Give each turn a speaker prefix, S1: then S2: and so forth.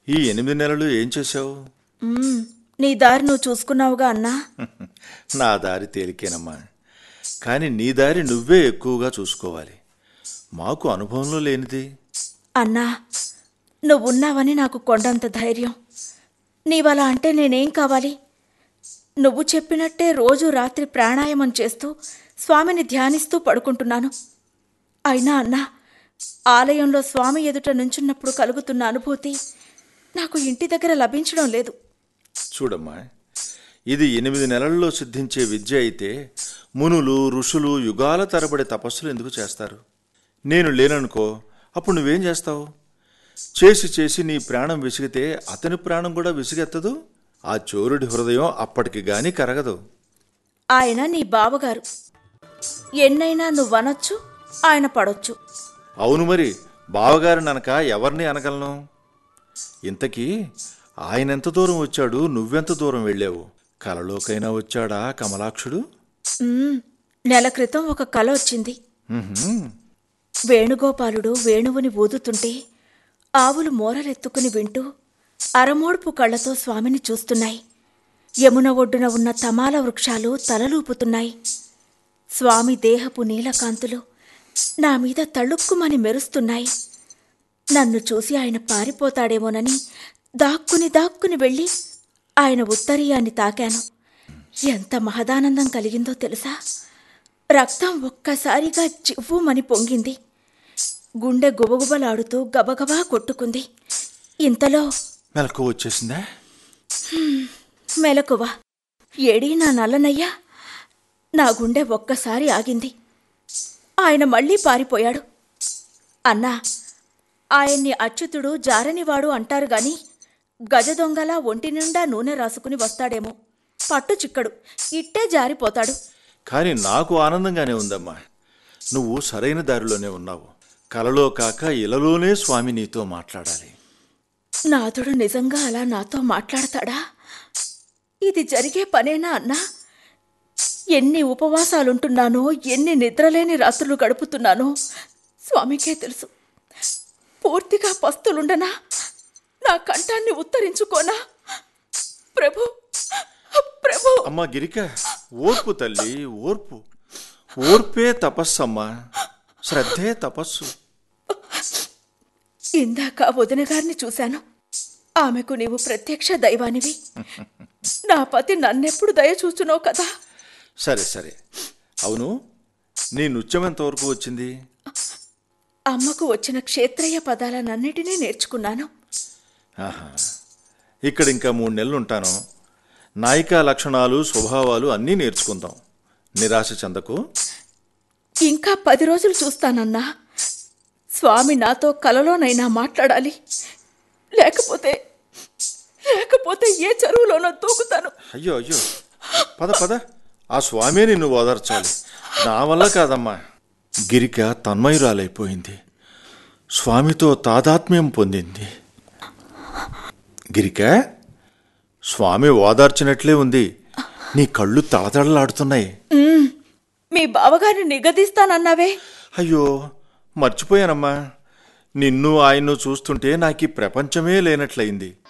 S1: ఈ ఎనిమిది నెలలు ఏం చేశావు
S2: మ్మ్, నీ దారి నువ్వు చూసుకున్నావుగా అన్నా
S1: నా దారి తేలికేనమ్మా కానీ నీ దారి నువ్వే ఎక్కువగా చూసుకోవాలి మాకు అనుభవంలో లేనిది
S2: అన్నా నువ్వున్నావని నాకు కొండంత ధైర్యం నీవలా అంటే నేనేం కావాలి నువ్వు చెప్పినట్టే రోజు రాత్రి ప్రాణాయామం చేస్తూ స్వామిని ధ్యానిస్తూ పడుకుంటున్నాను అయినా అన్నా ఆలయంలో స్వామి ఎదుట నుంచున్నప్పుడు కలుగుతున్న అనుభూతి నాకు ఇంటి దగ్గర లభించడం లేదు
S1: చూడమ్మా ఇది ఎనిమిది నెలల్లో సిద్ధించే విద్య అయితే మునులు ఋషులు యుగాల తరబడి తపస్సులు ఎందుకు చేస్తారు నేను లేననుకో అప్పుడు నువ్వేం చేస్తావు చేసి చేసి నీ ప్రాణం విసిగితే అతని ప్రాణం కూడా విసిగెత్తదు ఆ చోరుడి హృదయం అప్పటికి గాని కరగదు
S2: ఆయన నీ బావగారు ఎన్నైనా నువ్వనొచ్చు ఆయన పడొచ్చు
S1: అవును మరి బావగారు ననక ఎవరిని అనగలను ఇంతకీ ఆయన ఎంత దూరం వచ్చాడు నువ్వెంత దూరం వెళ్ళావు కలలోకైనా వచ్చాడా కమలాక్షుడు
S2: మ్మ్, నెల క్రితం ఒక కల వచ్చింది
S1: ఉహుం.
S2: వేణుగోపాలుడు వేణువుని ఊదుతుంటే ఆవులు మోరలెత్తుకుని వింటూ అరమోడ్పు కళ్ళతో స్వామిని చూస్తున్నాయి యమున ఒడ్డున ఉన్న తమాల వృక్షాలు తలలూపుతున్నాయి స్వామి దేహపు నీలకాంతులు నా మీద తళుక్కుమని మెరుస్తున్నాయి నన్ను చూసి ఆయన పారిపోతాడేమోనని దాక్కుని దాక్కుని వెళ్ళి ఆయన ఉత్తరీయాన్ని తాకాను ఎంత మహదానందం కలిగిందో తెలుసా రక్తం ఒక్కసారిగా చివ్వుమని పొంగింది గుండె గుబగుబలాడుతూ గబగబా కొట్టుకుంది ఇంతలో
S1: మెలకు వచ్చేసిందా
S2: మెలకువ ఏడీ నా నల్లనయ్యా నా గుండె ఒక్కసారి ఆగింది ఆయన మళ్ళీ పారిపోయాడు అన్నా ఆయన్ని అచ్యుతుడు జారనివాడు అంటారు గాని గజ దొంగలా ఒంటి నిండా నూనె రాసుకుని వస్తాడేమో పట్టు చిక్కడు ఇట్టే జారిపోతాడు
S1: కానీ నాకు ఆనందంగానే ఉందమ్మా నువ్వు సరైన దారిలోనే ఉన్నావు కలలో కాక ఇలలోనే స్వామి నీతో మాట్లాడాలి
S2: నాథుడు నిజంగా అలా నాతో మాట్లాడతాడా ఇది జరిగే పనేనా అన్నా ఎన్ని ఉపవాసాలుంటున్నానో ఎన్ని నిద్రలేని రాత్రులు గడుపుతున్నానో స్వామికే తెలుసు పూర్తిగా పస్తులుండనా నా కంఠాన్ని ఉత్తరించుకోనా ప్రభు ప్రభు
S1: అమ్మా గిరిక ఓర్పు తల్లి ఓర్పు ఓర్పే తపస్సమ్మా శ్రద్ధే తపస్సు
S2: ఇందాక వదిన గారిని చూశాను ఆమెకు నీవు ప్రత్యక్ష దైవానివి నా పతి నన్నెప్పుడు దయ చూచునో కదా
S1: సరే సరే అవును నీ నృత్యం ఎంతవరకు వచ్చింది
S2: అమ్మకు వచ్చిన క్షేత్రయ్య పదాలనన్నిటినీ నేర్చుకున్నాను
S1: ఆహా ఇక్కడ ఇంకా మూడు నెలలు ఉంటాను నాయికా లక్షణాలు స్వభావాలు అన్నీ నేర్చుకుందాం నిరాశ చెందకు
S2: ఇంకా పది రోజులు చూస్తానన్నా స్వామి నాతో కలలోనైనా మాట్లాడాలి లేకపోతే లేకపోతే ఏ చెరువులోనో తూగుతాను
S1: అయ్యో అయ్యో పద పద ఆ స్వామే నిన్ను ఓదార్చాలి నా వల్ల కాదమ్మా గిరిక తన్మయురాలైపోయింది స్వామితో తాదాత్మ్యం పొందింది గిరిక స్వామి ఓదార్చినట్లే ఉంది నీ కళ్ళు తళతళలాడుతున్నాయి
S2: ఉమ్, మీ బావగారిని నిగదీస్తానన్నావే
S1: అయ్యో మర్చిపోయానమ్మా నిన్ను ఆయన్ను చూస్తుంటే నాకు ఈ ప్రపంచమే లేనట్లయింది